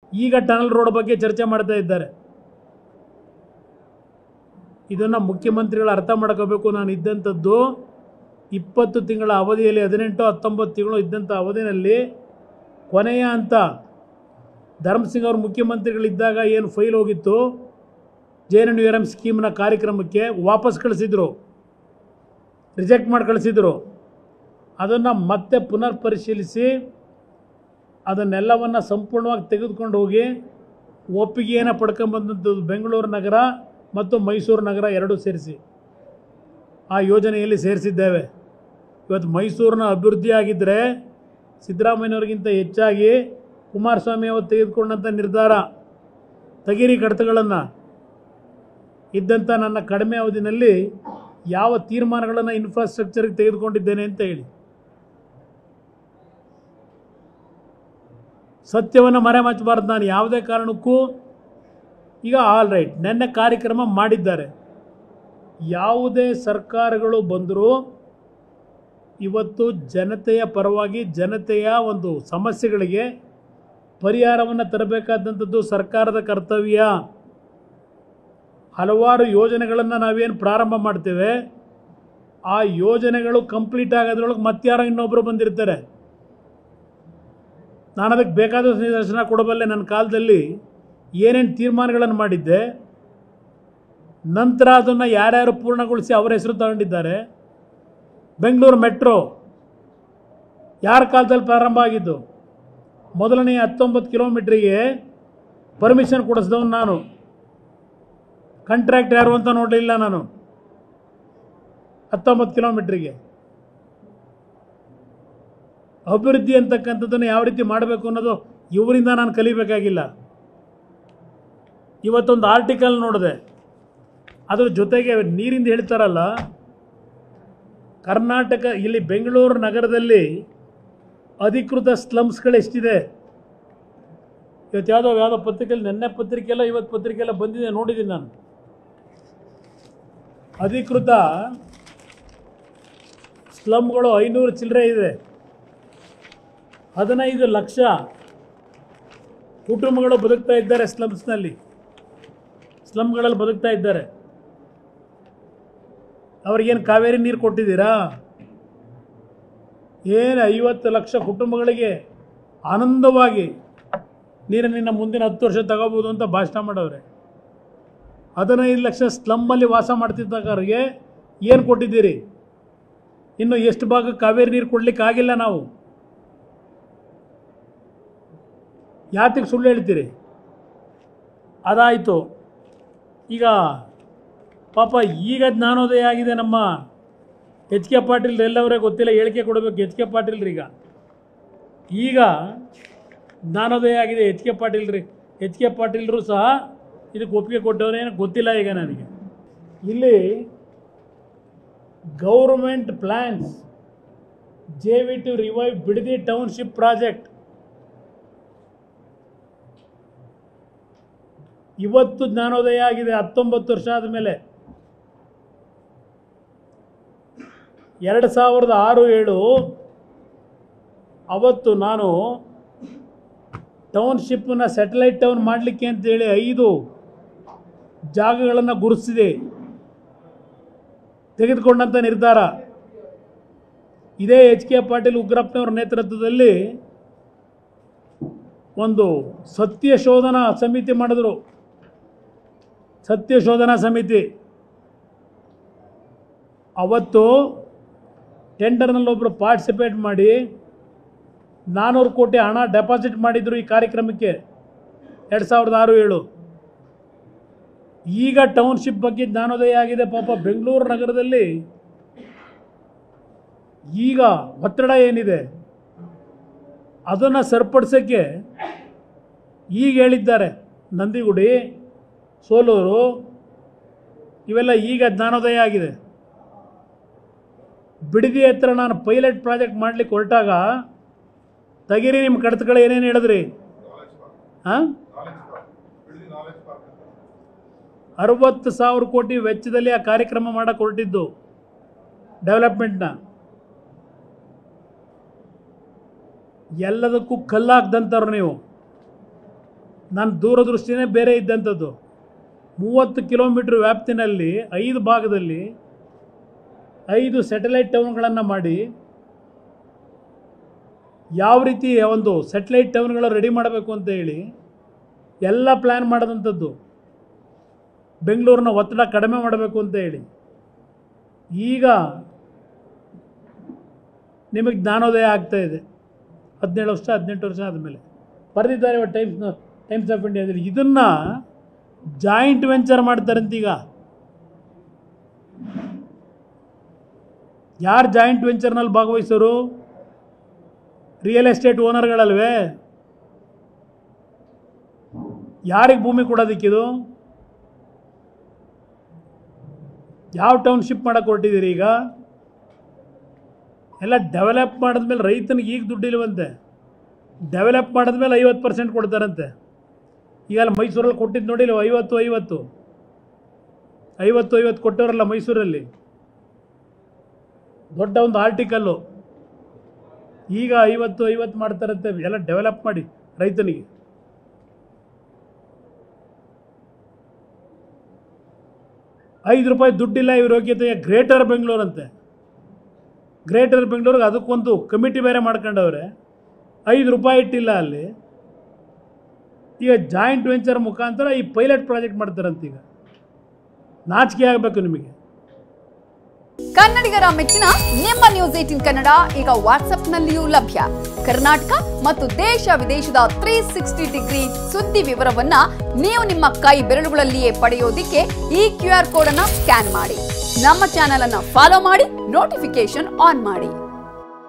ಈಗ tunnel road ಬಗ್ಗೆ ಚರ್ಚೆ ಮಾಡ್ತಾ ಇದ್ದಾರೆ ಇದನ್ನು ಮುಖ್ಯಮಂತ್ರಿಗಳು ಅರ್ಥ ಮಾಡ್ಕೋಬೇಕು ನಾನು ಇದ್ದಂಥದ್ದು ಇಪ್ಪತ್ತು ತಿಂಗಳ ಅವಧಿಯಲ್ಲಿ ಹದಿನೆಂಟು ಹತ್ತೊಂಬತ್ತು ತಿಂಗಳು ಇದ್ದಂಥ ಅವಧಿಯಲ್ಲಿ ಕೊನೆಯ ಹಂತ ಧರ್ಮಸಿಂಗ್ ಅವರು ಮುಖ್ಯಮಂತ್ರಿಗಳಿದ್ದಾಗ ಏನು ಫೈಲ್ ಹೋಗಿತ್ತು J N U R M ಸ್ಕೀಮ್ನ ಕಾರ್ಯಕ್ರಮಕ್ಕೆ ವಾಪಸ್ ಕಳಿಸಿದ್ರು ರಿಜೆಕ್ಟ್ ಮಾಡಿ ಕಳಿಸಿದ್ರು ಅದನ್ನು ಮತ್ತೆ ಪುನರ್ ಪರಿಶೀಲಿಸಿ ಅದನ್ನೆಲ್ಲವನ್ನು ಸಂಪೂರ್ಣವಾಗಿ ತೆಗೆದುಕೊಂಡು ಹೋಗಿ ಒಪ್ಪಿಗೆಯನ್ನು ಪಡ್ಕೊಂಬಂದದ್ದು ಬೆಂಗಳೂರು ನಗರ ಮತ್ತು ಮೈಸೂರು ನಗರ ಎರಡೂ ಸೇರಿಸಿ ಆ ಯೋಜನೆಯಲ್ಲಿ ಸೇರಿಸಿದ್ದೇವೆ ಇವತ್ತು ಮೈಸೂರಿನ ಅಭಿವೃದ್ಧಿ ಆಗಿದ್ದರೆ ಸಿದ್ದರಾಮಯ್ಯವ್ರಿಗಿಂತ ಹೆಚ್ಚಾಗಿ ಕುಮಾರಸ್ವಾಮಿ ಅವರು ತೆಗೆದುಕೊಂಡಂಥ ನಿರ್ಧಾರ ತಗಿರಿ ಕಡತಗಳನ್ನು ಇದ್ದಂಥ ನನ್ನ ಕಡಿಮೆ ಅವಧಿನಲ್ಲಿ ಯಾವ ತೀರ್ಮಾನಗಳನ್ನು ಇನ್ಫ್ರಾಸ್ಟ್ರಕ್ಚರ್ಗೆ ತೆಗೆದುಕೊಂಡಿದ್ದೇನೆ ಅಂತ ಹೇಳಿ ಸತ್ಯವನ್ನು ಮರೆಮಾಚಬಾರ್ದು ನಾನು ಯಾವುದೇ ಕಾರಣಕ್ಕೂ ಈಗ ಆಲ್ ರೈಟ್ ನೆನ್ನೆ ಕಾರ್ಯಕ್ರಮ ಮಾಡಿದ್ದಾರೆ ಯಾವುದೇ ಸರ್ಕಾರಗಳು ಬಂದರೂ ಇವತ್ತು ಜನತೆಯ ಪರವಾಗಿ ಜನತೆಯ ಒಂದು ಸಮಸ್ಯೆಗಳಿಗೆ ಪರಿಹಾರವನ್ನು ತರಬೇಕಾದಂಥದ್ದು ಸರ್ಕಾರದ ಕರ್ತವ್ಯ ಹಲವಾರು ಯೋಜನೆಗಳನ್ನು ನಾವೇನು ಪ್ರಾರಂಭ ಮಾಡ್ತೇವೆ ಆ ಯೋಜನೆಗಳು ಕಂಪ್ಲೀಟ್ ಆಗೋದ್ರೊಳಗೆ ಮತ್ತಾರೋ ಇನ್ನೊಬ್ಬರು ಬಂದಿರ್ತಾರೆ ನಾನು ಅದಕ್ಕೆ ಬೇಕಾದ ನಿದರ್ಶನ ಕೊಡಬಲ್ಲೆ ನನ್ನ ಕಾಲದಲ್ಲಿ ಏನೇನು ತೀರ್ಮಾನಗಳನ್ನು ಮಾಡಿದ್ದೆ ನಂತರ ಅದನ್ನು ಯಾರ್ಯಾರು ಪೂರ್ಣಗೊಳಿಸಿ ಅವರ ಹೆಸರು ತಗೊಂಡಿದ್ದಾರೆ ಬೆಂಗಳೂರು ಮೆಟ್ರೋ ಯಾರ ಕಾಲದಲ್ಲಿ ಪ್ರಾರಂಭ ಆಗಿದ್ದು ಮೊದಲನೇ ಹತ್ತೊಂಬತ್ತು ಕಿಲೋಮೀಟ್ರಿಗೆ ಪರ್ಮಿಷನ್ ಕೊಡಿಸಿದವನು ನಾನು ಕಾಂಟ್ರಾಕ್ಟ್ ಯಾರು ಅಂತ ನೋಡಲಿಲ್ಲ ನಾನು ಹತ್ತೊಂಬತ್ತು ಕಿಲೋಮೀಟ್ರಿಗೆ ಅಭಿವೃದ್ಧಿ ಅಂತಕ್ಕಂಥದ್ದನ್ನು ಯಾವ ರೀತಿ ಮಾಡಬೇಕು ಅನ್ನೋದು ಇವರಿಂದ ನಾನು ಕಲಿಬೇಕಾಗಿಲ್ಲ ಇವತ್ತೊಂದು ಆರ್ಟಿಕಲ್ ನೋಡಿದೆ ಅದ್ರ ಜೊತೆಗೆ ನೀರಿಂದ ಹೇಳ್ತಾರಲ್ಲ ಕರ್ನಾಟಕ ಇಲ್ಲಿ ಬೆಂಗಳೂರು ನಗರದಲ್ಲಿ ಅಧಿಕೃತ ಸ್ಲಮ್ಸ್ಗಳು ಎಷ್ಟಿದೆ ಇವತ್ತು ಯಾವುದೋ ಯಾವುದೋ ಪತ್ರಿಕೆಯಲ್ಲಿ ನೆನ್ನೆ ಪತ್ರಿಕೆ ಎಲ್ಲ ಇವತ್ತು ಪತ್ರಿಕೆ ಎಲ್ಲ ಬಂದಿದೆ ನೋಡಿದ್ದೀನಿ ನಾನು ಅಧಿಕೃತ ಸ್ಲಮ್ಗಳು ಐನೂರು ಚಿಲ್ಲರೆ ಇದೆ ಹದಿನೈದು ಲಕ್ಷ ಕುಟುಂಬಗಳು ಬದುಕ್ತಾ ಇದ್ದಾರೆ ಸ್ಲಮ್ಸ್ನಲ್ಲಿ ಸ್ಲಮ್ಗಳಲ್ಲಿ ಬದುಕ್ತಾ ಇದ್ದಾರೆ ಅವ್ರಿಗೇನು ಕಾವೇರಿ ನೀರು ಕೊಟ್ಟಿದ್ದೀರಾ ಏನು ಐವತ್ತು ಲಕ್ಷ ಕುಟುಂಬಗಳಿಗೆ ಆನಂದವಾಗಿ ನೀರನ್ನ ಮುಂದಿನ ಹತ್ತು ವರ್ಷ ತಗೋಬೋದು ಅಂತ ಭಾಷಣ ಮಾಡವ್ರೆ ಹದಿನೈದು ಲಕ್ಷ ಸ್ಲಮ್ಮಲ್ಲಿ ವಾಸ ಮಾಡ್ತಿದ್ದವರಿಗೆ ಏನು ಕೊಟ್ಟಿದ್ದೀರಿ ಇನ್ನು ಎಷ್ಟು ಭಾಗ ಕಾವೇರಿ ನೀರು ಕೊಡ್ಲಿಕ್ಕೆ ಆಗಿಲ್ಲ ನಾವು ಯಾತಿಗೆ ಸುಳ್ಳು ಹೇಳ್ತೀರಿ ಅದಾಯಿತು ಈಗ ಪಾಪ ಈಗ ಜ್ಞಾನೋದಯ ಆಗಿದೆ ನಮ್ಮ ಎಚ್ ಕೆ ಪಾಟೀಲ್ ಎಲ್ಲವರೇ ಗೊತ್ತಿಲ್ಲ ಹೇಳಿಕೆ ಕೊಡಬೇಕು ಎಚ್ ಕೆ ಪಾಟೀಲ್ರೀಗ ಈಗ ಜ್ಞಾನೋದಯ ಆಗಿದೆ ಎಚ್ ಕೆ ಪಾಟೀಲ್ರಿ ಎಚ್ ಕೆ ಪಾಟೀಲ್ರು ಸಹ ಇದಕ್ಕೆ ಒಪ್ಪಿಗೆ ಕೊಟ್ಟವರೇನು ಗೊತ್ತಿಲ್ಲ ಈಗ ನನಗೆ ಇಲ್ಲಿ government plans J V to revive Bidadi township project ಇವತ್ತು ಜ್ಞಾನೋದಯ ಆಗಿದೆ ಹತ್ತೊಂಬತ್ತು ವರ್ಷ ಆದಮೇಲೆ ಎರಡು ಸಾವಿರದ ಆರು ಏಳು ಅವತ್ತು ನಾನು ಟೌನ್ಶಿಪ್ಪನ್ನ ಸ್ಯಾಟಲೈಟ್ ಟೌನ್ ಮಾಡಲಿಕ್ಕೆ ಅಂತೇಳಿ ಐದು ಜಾಗಗಳನ್ನು ಗುರುತಿಸಿದೆ ತೆಗೆದುಕೊಂಡಂಥ ನಿರ್ಧಾರ ಇದೇ ಎಚ್ ಕೆ ಪಾಟೀಲ್ ಉಗ್ರಪ್ಪನವರ ನೇತೃತ್ವದಲ್ಲಿ ಒಂದು ಸತ್ಯ ಶೋಧನಾ ಸಮಿತಿ ಮಾಡಿದ್ರು ಸತ್ಯ ಶೋಧನಾ ಸಮಿತಿ ಅವತ್ತು ಟೆಂಡರ್ನಲ್ಲಿ ಒಬ್ಬರು ಪಾರ್ಟಿಸಿಪೇಟ್ ಮಾಡಿ ನಾನ್ನೂರು ಕೋಟಿ ಹಣ ಡೆಪಾಸಿಟ್ ಮಾಡಿದ್ರು ಈ ಕಾರ್ಯಕ್ರಮಕ್ಕೆ ಎರಡು ಸಾವಿರದ ಆರು ಏಳು ಈಗ ಟೌನ್ಶಿಪ್ ಬಗ್ಗೆ ಜ್ಞಾನೋದಯ ಆಗಿದೆ ಪಾಪ ಬೆಂಗಳೂರು ನಗರದಲ್ಲಿ ಈಗ ಒತ್ತಡ ಏನಿದೆ ಅದನ್ನು ಸರಿಪಡಿಸೋಕ್ಕೆ ಈಗ ಹೇಳಿದ್ದಾರೆ ನಂದಿಗುಡಿ ಸೋಲೂರು ಇವೆಲ್ಲ ಈಗ ಜ್ಞಾನೋದಯ ಆಗಿದೆ ಬಿಡದಿ ಹತ್ರ ನಾನು ಪೈಲಟ್ ಪ್ರಾಜೆಕ್ಟ್ ಮಾಡಲಿಕ್ಕೆ ಹೊರಟಾಗ ತೆಗೀರಿ ನಿಮ್ಮ ಕಡತಗಳು ಏನೇನು ಹೇಳಿದ್ರಿ ಹಾಂ ಅರವತ್ತು ಸಾವಿರ ಕೋಟಿ ವೆಚ್ಚದಲ್ಲಿ ಆ ಕಾರ್ಯಕ್ರಮ ಮಾಡಕ್ಕೆ ಹೊರಟಿದ್ದು ಡೆವಲಪ್ಮೆಂಟ್ನ ಎಲ್ಲದಕ್ಕೂ ಕಲ್ಲಾಕ್ದಂಥವ್ರು ನೀವು ನನ್ನ ದೂರದೃಷ್ಟಿನೇ ಬೇರೆ ಇದ್ದಂಥದ್ದು ಮೂವತ್ತು ಕಿಲೋಮೀಟ್ರ್ ವ್ಯಾಪ್ತಿನಲ್ಲಿ ಐದು ಭಾಗದಲ್ಲಿ ಐದು ಸ್ಯಾಟಲೈಟ್ ಟೌನ್ಗಳನ್ನು ಮಾಡಿ ಯಾವ ರೀತಿ ಒಂದು ಸ್ಯಾಟಲೈಟ್ ಟೌನ್ಗಳು ರೆಡಿ ಮಾಡಬೇಕು ಅಂತ ಹೇಳಿ ಎಲ್ಲ ಪ್ಲ್ಯಾನ್ ಮಾಡಿದಂಥದ್ದು ಬೆಂಗಳೂರಿನ ಒತ್ತಡ ಕಡಿಮೆ ಮಾಡಬೇಕು ಅಂತ ಹೇಳಿ ಈಗ ನಿಮಗೆ ಜ್ಞಾನೋದಯ ಆಗ್ತಾ ಇದೆ ಹದಿನೇಳು ವರ್ಷ ಹದಿನೆಂಟು ವರ್ಷ ಆದಮೇಲೆ ಬರೆದಿದ್ದಾರೆ ಟೈಮ್ಸ್ ಟೈಮ್ಸ್ ಆಫ್ ಇಂಡಿಯಾದಲ್ಲಿ ಇದನ್ನು ಜಾಯಿಂಟ್ ವೆಂಚರ್ ಮಾಡ್ತಾರಂತೀಗ ಯಾರು ಜಾಯಿಂಟ್ ವೆಂಚರ್ನಲ್ಲಿ ಭಾಗವಹಿಸೋರು ರಿಯಲ್ ಎಸ್ಟೇಟ್ ಓನರ್ಗಳಲ್ವೇ ಯಾರಿಗೆ ಭೂಮಿ ಕೊಡೋದಕ್ಕಿದು ಯಾವ ಟೌನ್ಶಿಪ್ ಮಾಡಕ್ಕೆ ಹೊರಟಿದ್ದೀರಿ ಈಗ ಎಲ್ಲ ಡೆವಲಪ್ ಮಾಡಿದ್ಮೇಲೆ ರೈತನಿಗೆ ಈಗ ದುಡ್ಡಿಲ್ವಂತೆ ಡೆವಲಪ್ ಮಾಡಿದ್ಮೇಲೆ ಐವತ್ತು ಪರ್ಸೆಂಟ್ ಕೊಡ್ತಾರಂತೆ ಈಗ ಅಲ್ಲಿ ಮೈಸೂರಲ್ಲಿ ಕೊಟ್ಟಿದ್ದು ನೋಡಿಲ್ಲ ಐವತ್ತು ಐವತ್ತು ಐವತ್ತು ಐವತ್ತು ಕೊಟ್ಟವರಲ್ಲ ಮೈಸೂರಲ್ಲಿ ದೊಡ್ಡ ಒಂದು ಆರ್ಟಿಕಲ್ಲು ಈಗ ಐವತ್ತು ಐವತ್ತು ಮಾಡ್ತಾರಂತೆ ಎಲ್ಲ ಡೆವಲಪ್ ಮಾಡಿ ರೈತನಿಗೆ ಐದು ರೂಪಾಯಿ ದುಡ್ಡಿಲ್ಲ ಇವ್ರ ಯೋಗ್ಯತೆಯ ಗ್ರೇಟರ್ ಬೆಂಗಳೂರು ಅಂತೆ ಗ್ರೇಟರ್ ಬೆಂಗಳೂರಿಗೆ ಅದಕ್ಕೊಂದು ಕಮಿಟಿ ಬೇರೆ ಮಾಡ್ಕೊಂಡವ್ರೆ ಐದು ರೂಪಾಯಿ ಇಟ್ಟಿಲ್ಲ ಅಲ್ಲಿ ಈಗ ಜಾಯಿಂಟ್ ವೆಂಚರ್ ಮುಖಾಂತರ ಈ ಪೈಲಟ್ ಪ್ರಾಜೆಕ್ಟ್ ಮಾಡ್ತಾರಂತ ಈಗ ನಾಚಿಕೆ ಆಗಬೇಕು ನಿಮಗೆ ಕನ್ನಡಿಗರ ಮೆಚ್ಚಿನ ನಿಮ್ಮ ನ್ಯೂಸ್ ಏಟಿನ್ ಕನ್ನಡ ಈಗ ವಾಟ್ಸ್ಆಪ್ನಲ್ಲಿಯೂ ಲಭ್ಯ ಕರ್ನಾಟಕ ಮತ್ತು ದೇಶ ವಿದೇಶದ ತ್ರೀ ಸಿಕ್ಸ್ಟಿ ಡಿಗ್ರಿ ಸುದ್ದಿ ವಿವರವನ್ನ ನೀವು ನಿಮ್ಮ ಕೈ ಬೆರಳುಗಳಲ್ಲಿಯೇ ಪಡೆಯೋದಿಕ್ಕೆ ಈ ಕ್ಯೂ ಆರ್ ಕೋಡ್ ಅನ್ನ ಸ್ಕ್ಯಾನ್ ಮಾಡಿ ನಮ್ಮ ಚಾನೆಲ್ ಅನ್ನ ಫಾಲೋ ಮಾಡಿ ನೋಟಿಫಿಕೇಶನ್ ಆನ್ ಮಾಡಿ